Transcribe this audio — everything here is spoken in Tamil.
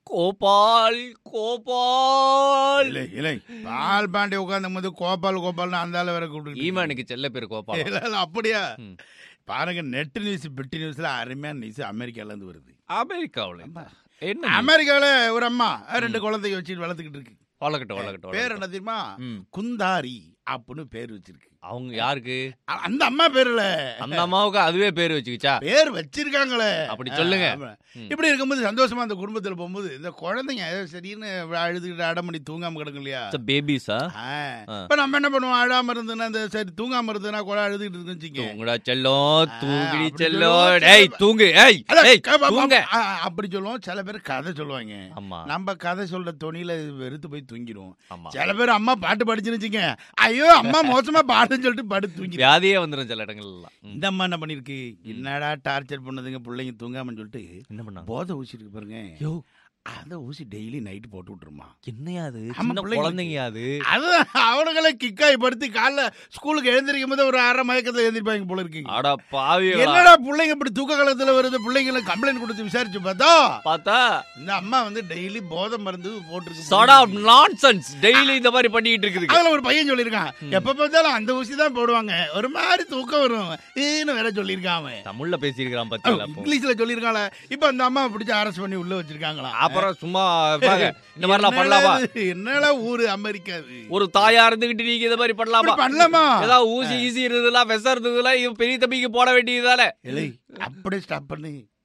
கோபால் கோபால் இல்லை இல்லை பால் பாண்டி உட்காந்தும் போது கோபால் கோபால்னு அந்த ஆளை வேற கூப்பிட்டு ஈமானுக்கு செல்ல பேர் கோபால் இல்ல, இல்ல, அப்படியா ம். பாருங்க நெட் நியூஸ் பிட்டு நியூஸ்ல அருமையான நியூஸ் அமெரிக்கால இருந்து வருது அமெரிக்காவுல என்ன அமெரிக்கால ஒரு அம்மா ரெண்டு குழந்தைய வச்சுட்டு வளர்த்துக்கிட்டு இருக்கு வளர்க்கட்டும் வளர்க்கட்டும் பேர் வளர்க்கட்டும். என்ன தெரியுமா ம். குந்தாரி அப்படின்னு பேர் வச்சிருக்கு அவங்க யாருக்கு அ- அந்த அம்மா பேருல அந்த அம்மாவுக்கு அதுவே பேர் வச்சுக்கிச்சா பேர் வச்சிருக்காங்களே அப்படி சொல்லுங்க. ஆமா. ம். இப்படி இருக்கும்போது சந்தோஷமா அந்த குடும்பத்துல போகும்போது இந்த குழந்தைங்க ஏதோ சரின்னு அழுதுகிட்டு அடம் பண்ணி தூங்காம கிடக்கும் இல்லையா பேபிஸா ஆ. ஆ. இப்ப நம்ம என்ன பண்ணுவோம் அழாம இருந்ததுன்னா இந்த சரி தூங்காம இருந்ததுன்னா கூட அழுதுகிட்டு இருக்குன்னு வச்சுக்க தூங்குடா செல்லம் தூங்கிடி அப்படி செல்லம் சொல்லுவோம். டேய் தூங்கு ஏய் அதான் ஏய் க- ப- தூங்க ஆ, அப்படி சொல்லுவோம் சில பேர் கதை சொல்லுவாங்க ஆமா நம்ம கதை சொல்ற துணியில வெறுத்து போய் தூங்கிடுவோம் ஆமா சில பேர் அம்மா பாட்டு படிச்சுன்னு வச்சுக்க ஐயோ அம்மா மோசமா பாடுன்னு சொல்லிட்டு படுத்து தூங்கி வியாதியே வந்துரும் சில இடங்கள்லாம் ம். இந்த அம்மா என்ன பண்ணிருக்கு என்னடா டார்ச்சர் பண்ணுதுங்க பிள்ளைங்க தூங்காமன்னு சொல்லிட்டு என்ன பண்ணாங்க போதை ஊசி இருக்கு பாருங்க யோ அந்த ஊசி டெய்லி நைட் போட்டு விட்டுருமா என்னையா அது ஆமா, சின்ன பிள்ளைங்களுக்கு. குழந்தைங்க அது அது அவனுங்களே கிக்காய் படுத்தி காலைல ஸ்கூலுக்கு எழுந்திருக்கும் போது ஒரு அரை மயக்கத்துல எழுந்திருப்பாங்க போல இருக்கு அட பாவிகளா என்னடா பிள்ளைங்க இப்படி தூக்க காலத்துல வருது பிள்ளைங்களை கம்ப்ளைண்ட் கொடுத்து விசாரிச்சு பார்த்தா பார்த்தா இந்த அம்மா வந்து டெய்லி போதை மருந்து சடா போட்டுருக்கு நான்சென்ஸ் டெய்லி இந்த மாதிரி பண்ணிட்டு இருக்குது அதுல ஒரு பையன் சொல்லியிருக்கான் எப்ப பார்த்தாலும் அந்த ஊசி தான் போடுவாங்க ஒரு மாதிரி தூக்கம் வரும் ஏன்னு வேற சொல்லியிருக்கான் அவன் தமிழ்ல பேசியிருக்கிறான் பாத்தீங்களா அப்போ இங்கிலீஷ்ல சொல்லியிருக்காங்களா இப்ப அந்த அம்மா பிடிச்சி அரெஸ்ட் பண்ணி உள்ள வச்சிருக்காங்களா அப்புறம் சும்மா பாங்க இந்த மாதிரிலாம் பண்ணலாமா என்னடா ஊரு அமெரிக்கா இது? ஒரு தாயா இருந்துகிட்டு நீங்க இந்த மாதிரி பண்ணலாமா இப்படி பண்ணலாமா ஏதாவது ஊசி ஈசி இருந்ததுலாம் விஷம் இருந்ததுலாம் இவன் பெரிய தம்பிக்கு போட வேண்டியதால இல்லை அப்படியே ஸ்டாப் பண்ணி